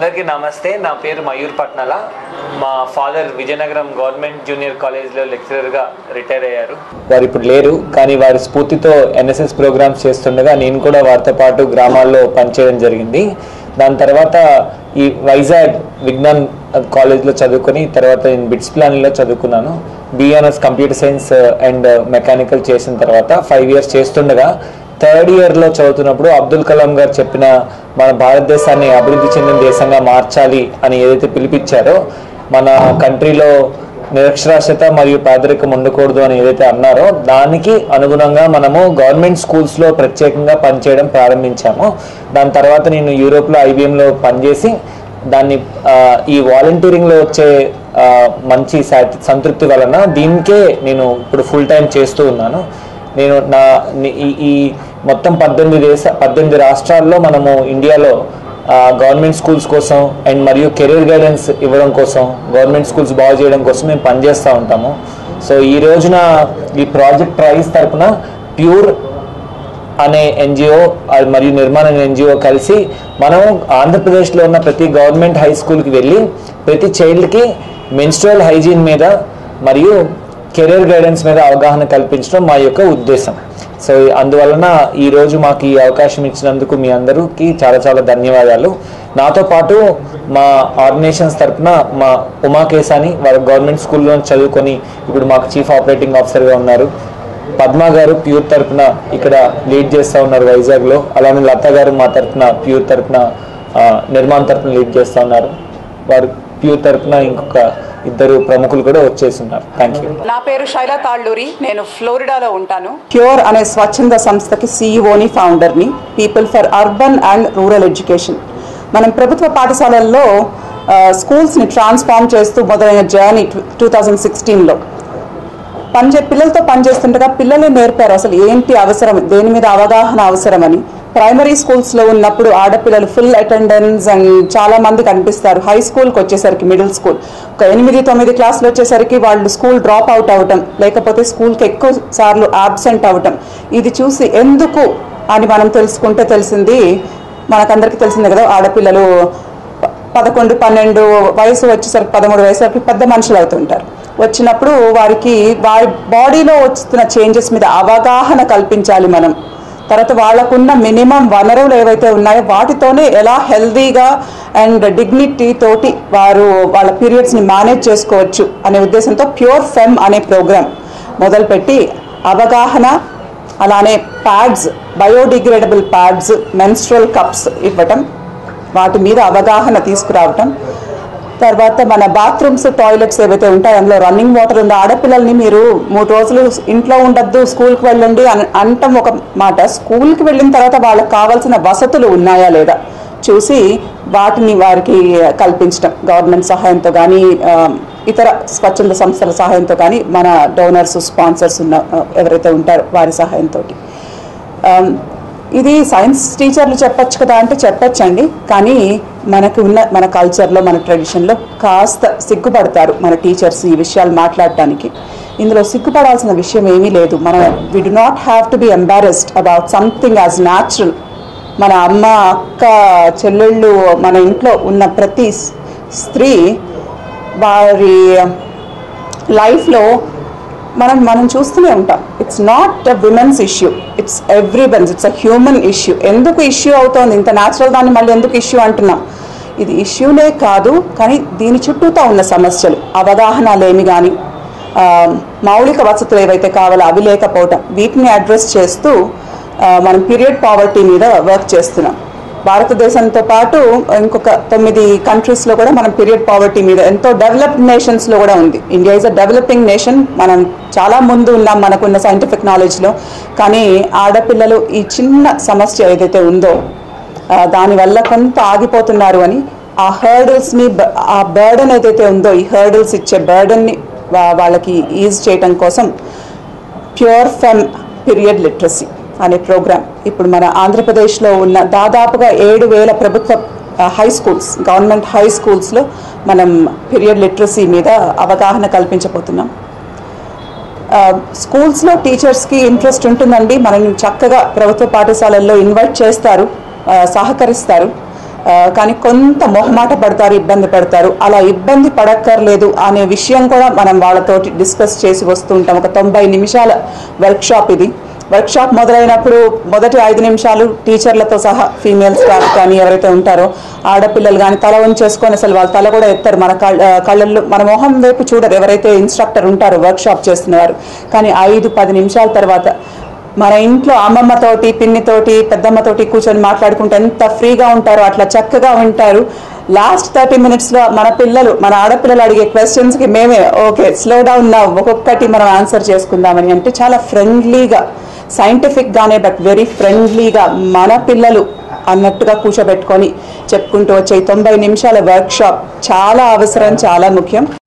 అందరికీ నమస్తే నా పేరు మయూర్ పట్నాల మా ఫాదర్ విజయనగరం గవర్నమెంట్ జూనియర్ కాలేజ్లో లెక్చరర్గా రిటైర్ అయ్యారు వారు ఇప్పుడు లేరు కానీ వారి స్ఫూర్తితో ఎన్ఎస్ఎస్ ప్రోగ్రామ్స్ చేస్తుండగా నేను కూడా వారితో పాటు గ్రామాల్లో పనిచేయడం జరిగింది దాని తర్వాత ఈ వైజాగ్ విజ్ఞాన్ కాలేజ్లో చదువుకొని తర్వాత నేను బిట్స్ ప్లాన్లో చదువుకున్నాను బిఎన్ఎస్ కంప్యూటర్ సైన్స్ అండ్ మెకానికల్ చేసిన తర్వాత ఫైవ్ ఇయర్స్ చేస్తుండగా థర్డ్ ఇయర్లో చదువుతున్నప్పుడు అబ్దుల్ కలాం గారు చెప్పిన మన భారతదేశాన్ని అభివృద్ధి చెందిన దేశంగా మార్చాలి అని ఏదైతే పిలిపించారో మన కంట్రీలో నిరక్షరాస్యత మరియు పేదరికం ఉండకూడదు అని ఏదైతే అన్నారో దానికి అనుగుణంగా మనము గవర్నమెంట్ స్కూల్స్లో ప్రత్యేకంగా పనిచేయడం ప్రారంభించాము దాని తర్వాత నేను యూరోప్లో ఐబిఎంలో పనిచేసి దాన్ని ఆ, ఈ వాలంటీరింగ్లో వచ్చే ఆ, మంచి సాటి- సంతృప్తి వలన దీనికే నేను ఇప్పుడు ఫుల్ టైం చేస్తూ ఉన్నాను నేను నా ని- ఈ ఈ మొత్తం పద్దెనిమిది దేశ పద్దెనిమిది రాష్ట్రాల్లో మనము ఇండియాలో ఆ, గవర్నమెంట్ స్కూల్స్ కోసం అండ్ మరియు కెరీర్ గైడెన్స్ ఇవ్వడం కోసం గవర్నమెంట్ స్కూల్స్ బాగు చేయడం కోసం మేము పనిచేస్తూ ఉంటాము సో ఈ రోజున ఈ ప్రాజెక్ట్ ప్రైజ్ తరపున ప్యూర్ అనే ఎన్జిఓ మరియు నిర్మాణ అనే ఎన్జిఓ కలిసి మనం ఆంధ్రప్రదేశ్లో ఉన్న ప్రతి గవర్నమెంట్ హై స్కూల్కి వెళ్ళి ప్రతి చైల్డ్కి మెన్స్ట్రల్ హైజీన్ మీద మరియు కెరీర్ గైడెన్స్ మీద అవగాహన కల్పించడం మా యొక్క ఉద్దేశం సో అందువలన ఈ రోజు మాకు ఈ అవకాశం ఇచ్చినందుకు మీ అందరికీ చాలా చాలా ధన్యవాదాలు నాతో పాటు మా ఆర్గనైజేషన్స్ తరపున మా ఉమా కేసాని వారు గవర్నమెంట్ స్కూల్లో చదువుకొని ఇప్పుడు మాకు చీఫ్ ఆపరేటింగ్ ఆఫీసర్గా ఉన్నారు పద్మ గారు ప్యూర్ తరపున ఇక్కడ లీడ్ చేస్తూ ఉన్నారు వైజాగ్లో అలానే లత గారు మా తరపున ప్యూర్ తరపున ఆ, నిర్మాణ్ తరపున లీడ్ చేస్తూ ఉన్నారు వారు ప్యూర్ తరపున ఇంకొక ఇద్దరు ప్రముఖులు కూడా వచ్చేస్తున్నారు థ్యాంక్ యూ నా పేరు శైలా తాళ్ళూరి నేను ఫ్లోరిడాలో ఉంటాను క్యూర్ అనే స్వచ్ఛంద సంస్థకి సీఈఓని ఫౌండర్ని people for urban and rural education మనం ప్రభుత్వ పాఠశాలల్లో ఆ, స్కూల్స్ని ట్రాన్స్ఫార్మ్ చేస్తూ మొదలైన జర్నీ టూ థౌజండ్ సిక్స్టీన్లో పనిచే పిల్లలతో పనిచేస్తుండగా పిల్లలే నేర్పారు అసలు ఏంటి అవసరం దేని మీద అవగాహన అవసరమని ప్రైమరీ స్కూల్స్లో ఉన్నప్పుడు ఆడపిల్లలు ఫుల్ అటెండెన్స్ అండ్ చాలా మంది కనిపిస్తారు హై స్కూల్కి వచ్చేసరికి మిడిల్ స్కూల్ ఒక ఎనిమిది తొమ్మిది క్లాసులు వచ్చేసరికి వాళ్ళు స్కూల్ డ్రాప్ అవుట్ అవ్వటం లేకపోతే స్కూల్కి ఎక్కువ సార్లు ఆబ్సెంట్ అవ్వటం ఇది చూసి ఎందుకు అని మనం తెలుసుకుంటే తెలిసింది మనకందరికీ తెలిసిందే కదా ఆడపిల్లలు ప- పదకొండు పన్నెండు వయసు వచ్చేసరికి పదమూడు వయసు వరకు పెద్ద మనుషులు అవుతుంటారు వచ్చినప్పుడు వారికి వారి బాడీలో వస్తున్న చేంజెస్ మీద అవగాహన కల్పించాలి మనం తర్వాత వాళ్ళకున్న మినిమం వనరులు ఏవైతే ఉన్నాయో వాటితోనే ఎలా హెల్దీగా అండ్ డిగ్నిటీ తోటి వారు వాళ్ళ పీరియడ్స్ని మేనేజ్ చేసుకోవచ్చు అనే ఉద్దేశంతో ప్యూర్ ఫెమ్ అనే ప్రోగ్రామ్ మొదలుపెట్టి అవగాహన అలానే pads biodegradable pads menstrual cups ఇవ్వటం వాటి మీద అవగాహన తీసుకురావటం తర్వాత మన బాత్రూమ్స్ టాయిలెట్స్ ఏవైతే ఉంటాయో అందులో రన్నింగ్ వాటర్ ఉందో ఆడపిల్లల్ని మీరు మూడు రోజులు ఇంట్లో ఉండద్దు స్కూల్కి వెళ్ళండి అని అంటాం ఒక మాట స్కూల్కి వెళ్ళిన తర్వాత వాళ్ళకి కావాల్సిన వసతులు ఉన్నాయా లేదా చూసి వాటిని వారికి కల్పించడం గవర్నమెంట్ సహాయంతో కానీ ఇతర స్వచ్ఛంద సంస్థల సహాయంతో కానీ మన డోనర్స్ స్పాన్సర్స్ ఉన్న ఆ, ఎవరైతే ఉంటారో వారి సహాయంతో ఇది సైన్స్ టీచర్లు చెప్పొచ్చు కదా అంటే చెప్పొచ్చండి కానీ మనకు ఉన్న మన కల్చర్లో మన ట్రెడిషన్లో కాస్త సిగ్గుపడతారు మన టీచర్స్ ఈ విషయాలు మాట్లాడటానికి ఇందులో సిగ్గుపడాల్సిన విషయం ఏమీ లేదు మన we do not have to be embarrassed about something as natural మన అమ్మ అక్క చెల్లెళ్ళు మన ఇంట్లో ఉన్న ప్రతి స్- స్త్రీ వారి లైఫ్లో మనం మనం చూస్తూనే ఉంటాం it's not a women's issue it's everyone's it's a human issue ఎందుకు ఇష్యూ అవుతోంది ఇంత న్యాచురల్ దాన్ని మళ్ళీ ఎందుకు ఇష్యూ అంటున్నాం ఇది ఇష్యూనే కాదు కానీ దీని చుట్టూతో ఉన్న సమస్యలు అవగాహన లేమి కానీ ఆ, మౌలిక వసతులు ఏవైతే కావాలో అవి లేకపోవటం వీటిని అడ్రస్ చేస్తూ ఆ, మనం పీరియడ్ పావర్టీ మీద వర్క్ చేస్తున్నాం భారతదేశంతో పాటు ఇంకొక తొమ్మిది కంట్రీస్లో కూడా మనం పీరియడ్ పావర్టీ మీద ఎంతో డెవలప్డ్ నేషన్స్లో కూడా ఉంది India is a developing nation మనం చాలా ముందు ఉన్నాం మనకున్న సైంటిఫిక్ నాలెడ్జ్లో కానీ ఆడపిల్లలు ఈ చిన్న సమస్య ఏదైతే ఉందో ఆ, దానివల్ల కొంత ఆగిపోతున్నారు అని ఆ హర్డల్స్ని ఆ బర్డన్ ఏదైతే ఉందో ఈ హర్డల్స్ ఇచ్చే బర్డన్ని వాళ్ళకి ఈజ్ చేయటం కోసం ప్యూర్ ఫెమ్ పీరియడ్ లిటరసీ అనే ప్రోగ్రామ్ ఇప్పుడు మన ఆంధ్రప్రదేశ్లో ఉన్న దాదాపుగా ఏడు వేల ప్రభుత్వ ఆ, హై స్కూల్స్ గవర్నమెంట్ హై స్కూల్స్లో మనం పీరియడ్ లిటరసీ మీద అవగాహన కల్పించబోతున్నాం ఆ, స్కూల్స్లో టీచర్స్కి ఇంట్రెస్ట్ ఉంటుందండి మనల్ని చక్కగా ప్రభుత్వ పాఠశాలల్లో ఇన్వైట్ చేస్తారు ఆ, సహకరిస్తారు ఆ, కానీ కొంత మొహమాట పడతారు ఇబ్బంది పడతారు అలా ఇబ్బంది పడక్కర్లేదు అనే విషయం కూడా మనం వాళ్ళతోటి డిస్కస్ చేసి వస్తూ ఉంటాం ఒక తొంభై నిమిషాల వర్క్షాప్ ఇది వర్క్షాప్ మొదలైనప్పుడు మొదటి ఐదు నిమిషాలు టీచర్లతో సహా ఫీమేల్ స్టాఫ్ కానీ ఎవరైతే ఉంటారో ఆడపిల్లలు కానీ తల ఉంచేసుకొని అసలు వాళ్ళ తల కూడా ఎత్తారు మన కళ్ళ కళ్ళల్లో మన మొహం వైపు చూడరు ఎవరైతే ఇన్స్ట్రక్టర్ ఉంటారో వర్క్షాప్ చేస్తున్నవారు కానీ ఐదు పది నిమిషాల తర్వాత మన ఇంట్లో అమ్మమ్మతోటి పిన్నితోటి పెద్దమ్మతోటి కూర్చొని మాట్లాడుకుంటే ఎంత ఫ్రీగా ఉంటారో అట్లా చక్కగా ఉంటారు లాస్ట్ థర్టీ మినిట్స్లో మన పిల్లలు మన ఆడపిల్లలు అడిగే క్వశ్చన్స్కి మేమే ఓకే స్లో డౌన్ నా ఒక్కొక్కటి మనం ఆన్సర్ చేసుకుందామని అంటే చాలా ఫ్రెండ్లీగా సైంటిఫిక్ గానే బట్ వెరీ ఫ్రెండ్లీగా మన పిల్లలు అన్నట్టుగా కూర్చోబెట్టుకొని చెప్పుకుంటూ వచ్చే ఈ తొంభై నిమిషాల వర్క్షాప్ చాలా అవసరం చాలా ముఖ్యం